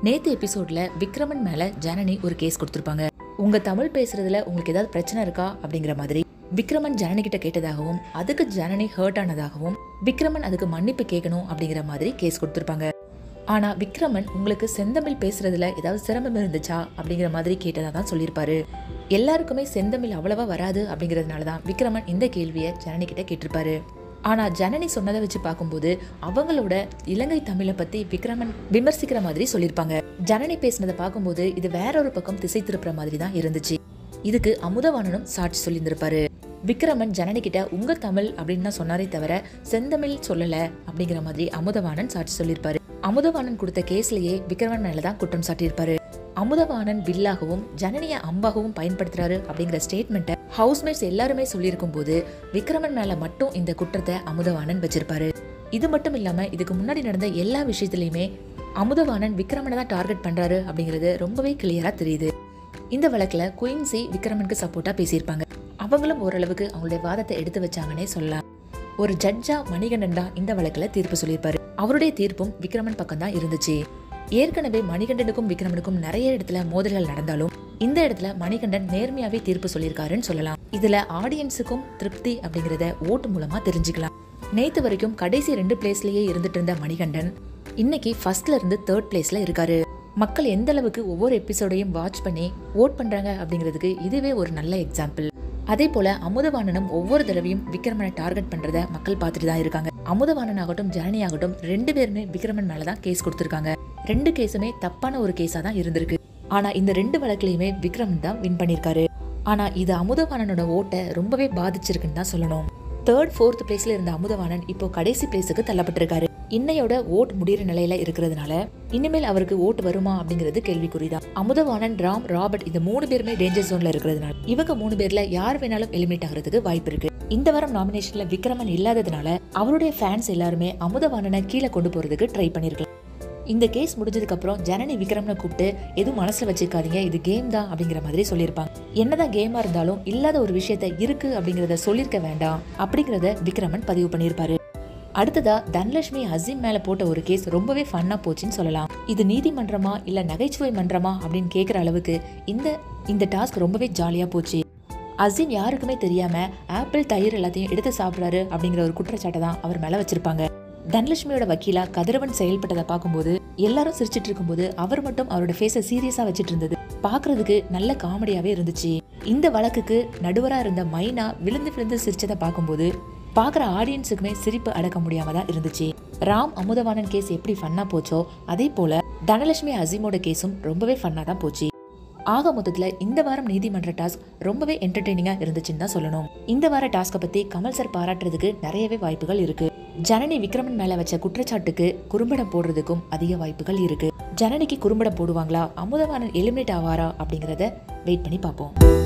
நேத்து எபிசோட்ல விக்ரமன் மேல ஜனனி ஒரு கேஸ் கொடுத்திருப்பாங்க உங்க தமிழ் பேசுறதுல உங்களுக்கு ஏதாவது பிரச்சனை இருக்கா அப்படிங்கிற மாதிரி விக்ரமன் ஜனனி கிட்ட கேட்டதாகவும் அதுக்கு ஜனனி ஹர்ட் ஆனதாகவும் விக்ரமன் அதுக்கு மன்னிப்பு கேட்கணும் அப்படிங்கிற மாதிரி கேஸ் கொடுத்திருப்பாங்க ஆனா விக்ரமன் உங்களுக்கு செந்தமிழ் பேசுறதுல ஏதாவது சிரமம் இருந்துச்சா அப்படிங்கிற மாதிரி கேட்டதா தான் சொல்லியிருப்பாரு எல்லாருக்குமே செந்தமிழ் அவ்வளவா வராது அப்படிங்கிறதுனால தான் விக்ரமன் இந்த கேள்வியை ஜனனி கிட்ட கேட்டிருப்பாரு ஆனா ஜனனி சொன்னதை வச்சு பார்க்கும்போது அவங்களோட இலங்கை தமிழை பத்தி விக்ரமன் விமர்சிக்கிற மாதிரி சொல்லியிருப்பாங்க ஜனனி பேசினதை பார்க்கும்போது இது வேற ஒரு பக்கம் திசை திருப்புற மாதிரி தான் இருந்துச்சு இதுக்கு அமுதவாணனும் சாட்சி சொல்லியிருந்திருப்பாரு விக்ரமன் ஜனனி கிட்ட உங்க தமிழ் அப்படின்னு தான் சொன்னாரே தவிர செந்தமிழ் சொல்லல அப்படிங்கிற மாதிரி அமுதவாணன் சாட்சி சொல்லியிருப்பாரு அமுதவாணன் கொடுத்த கேஸ்லயே விக்ரமன் மேலதான் குற்றம் சாட்டியிருப்பாரு அமுதவாணன் வில்லாகவும் ஜனனிய அம்பாகவும் பயன்படுத்துறாரு அப்படிங்கிற ஸ்டேட்மெண்ட்டை ஹவுஸ்மேட்ஸ் எல்லாருமே சொல்லியிருக்கும் போது விக்ரமன் மேல மட்டும் இந்த குற்றத்தை அமுதவாணன் வச்சிருப்பாரு இது மட்டும் இல்லாம இதுக்கு முன்னாடி நடந்த எல்லா விஷயத்துலயுமே அமுதவாணன் விக்ரமனை தான் டார்கெட் பண்றாரு அப்படிங்கிறது ரொம்பவே கிளியரா தெரியுது இந்த வழக்குல குயின்சி விக்ரமனுக்கு சப்போர்ட்டா பேசியிருப்பாங்க அவங்களும் ஓரளவுக்கு அவங்களுடைய வாதத்தை எடுத்து வச்சாங்கன்னே சொல்லலாம் ஒரு ஜட்ஜா மணிகண்டன் தான் இந்த வழக்குல தீர்ப்பு சொல்லியிருப்பாரு அவருடைய தீர்ப்பும் விக்ரமன் பக்கம் தான் இருந்துச்சு ஏற்கனவே மணிகண்டனுக்கும் விக்ரமனுக்கும் நிறைய இடத்துல மோதல்கள் நடந்தாலும் இந்த இடத்துல மணிகண்டன் நேர்மையாவே தீர்ப்பு சொல்லியிருக்காருன்னு சொல்லலாம் இதுல ஆடியன்ஸுக்கும் திருப்தி அப்படிங்கறத ஓட்டு மூலமா தெரிஞ்சுக்கலாம் நேத்து வரைக்கும் கடைசி ரெண்டு பிளேஸ்லயே இருந்துட்டு இருந்த மணிகண்டன் இன்னைக்கு ஃபர்ஸ்ட்ல இருந்து தேர்ட் பிளேஸ்ல இருக்காரு மக்கள் எந்த அளவுக்கு ஒவ்வொரு எபிசோடையும் வாட்ச் பண்ணி ஓட் பண்றாங்க அப்படிங்கிறதுக்கு இதுவே ஒரு நல்ல எக்ஸாம்பிள் அதே போல அமுதவாணனும் ஒவ்வொரு தடவையும் விக்ரமனை டார்கெட் பண்றத மக்கள் பார்த்துட்டு தான் இருக்காங்க அமுதவாணன் ஆகட்டும் ஜனனி ஆகட்டும் ரெண்டு பேருமே விக்ரமன் மேலதான் கேஸ் கொடுத்திருக்காங்க ரெண்டு கேஸுமே தப்பான ஒரு கேஸா தான் இருந்திருக்கு ஆனா இந்த ரெண்டு வழக்குலயுமே விக்ரமன் தான் வின் பண்ணிருக்காரு ஆனா இது அமுதவாணனோட ஓட்டை ரொம்பவே பாதிச்சிருக்குன்னு தான் சொல்லணும் தேர்ட் ஃபோர்த் பிளேஸ்ல இருந்த அமுதவாணன் இப்போ கடைசி பிளேஸுக்கு தள்ளப்பட்டிருக்காரு இன்னையோட ஓட் முடியிற நிலையில இருக்கிறதுனால இனிமேல் அவருக்கு ஓட் வருமா அப்படிங்கிறது கேள்விக்குறிதான் அமுதவாணன் ராம் ராபர்ட் இந்த மூணு பேருமே டேஞ்சர் ஜோன்ல இருக்கிறதுனால இவங்க மூணு பேர்ல யார் வேணாலும் எலிமினேட் ஆகிறதுக்கு வாய்ப்பு இருக்கு இந்த வாரம் நாமினேஷன்ல விக்ரமன் இல்லாததுனால அவருடைய ஃபேன்ஸ் எல்லாருமே அமுதவாணனை கீழே கொண்டு போறதுக்கு ட்ரை பண்ணிருக்கலாம் இந்த கேஸ் முடிஞ்சதுக்கு அப்புறம் ஜனனி விக்ரமனை கூப்பிட்டு எதுவும் மனசுல வச்சுக்காதீங்க இது கேம் தான் அப்படிங்கிற மாதிரி சொல்லியிருப்பாங்க என்னதான் கேமா இருந்தாலும் இல்லாத ஒரு விஷயத்த இருக்கு அப்படிங்கறத சொல்லியிருக்க வேண்டாம் அப்படிங்கறத விக்ரமன் பதிவு பண்ணியிருப்பாரு அடுத்ததா தனலட்சுமி அசீம் மேல போட்ட ஒரு கேஸ் ரொம்பவே ஃபன்னா போச்சுன்னு சொல்லலாம் இது நீதிமன்றமா இல்ல நகைச்சுவை மன்றமா அப்படின்னு கேக்குற அளவுக்கு இந்த இந்த டாஸ்க் ரொம்பவே ஜாலியா போச்சு அசீம் யாருக்குமே தெரியாம ஆப்பிள் தயிர் எல்லாத்தையும் எடுத்து சாப்பிடுறாரு அப்படிங்கிற ஒரு குற்றச்சாட்டை தான் அவர் மேல வச்சிருப்பாங்க தனலட்சுமியோட வக்கீலா கதிரவன் செயல்பட்டதை பார்க்கும்போது எல்லாரும் சிரிச்சிட்டு இருக்கும்போது அவர் மட்டும் அவரோட ஃபேஸை சீரியஸா வச்சிட்டு இருந்தது பாக்குறதுக்கு நல்ல காமெடியாவே இருந்துச்சு இந்த வழக்குக்கு நடுவரா இருந்த மைனா விழுந்து விழுந்து சிரிச்சதை பார்க்கும்போது பாக்குற ஆடியன்ஸுக்குமே சிரிப்பு அடக்க முடியாம தான் இருந்துச்சு ராம் அமுதவாணன் கேஸ் எப்படி ஃபன்னா போச்சோ அதே போல தனலட்சுமி அசீமோட கேஸும் ரொம்பவே ஃபன்னா தான் போச்சு ஆக மொத்தத்துல இந்த வாரம் நீதிமன்ற டாஸ்க் ரொம்பவே என்டர்டெய்னிங்கா இருந்துச்சுன்னு தான் சொல்லணும் இந்த வார டாஸ்கை பத்தி கமல் சார் பாராட்டுறதுக்கு நிறையவே வாய்ப்புகள் இருக்கு ஜனனி விக்ரமன் மேல வச்ச குற்றச்சாட்டுக்கு குறும்படம் போடுறதுக்கும் அதிக வாய்ப்புகள் இருக்கு ஜனனிக்கு குறும்படம் போடுவாங்களா அமுதவாணன் எலிமினேட் ஆவாரா அப்படிங்கறத வெயிட் பண்ணி பார்ப்போம்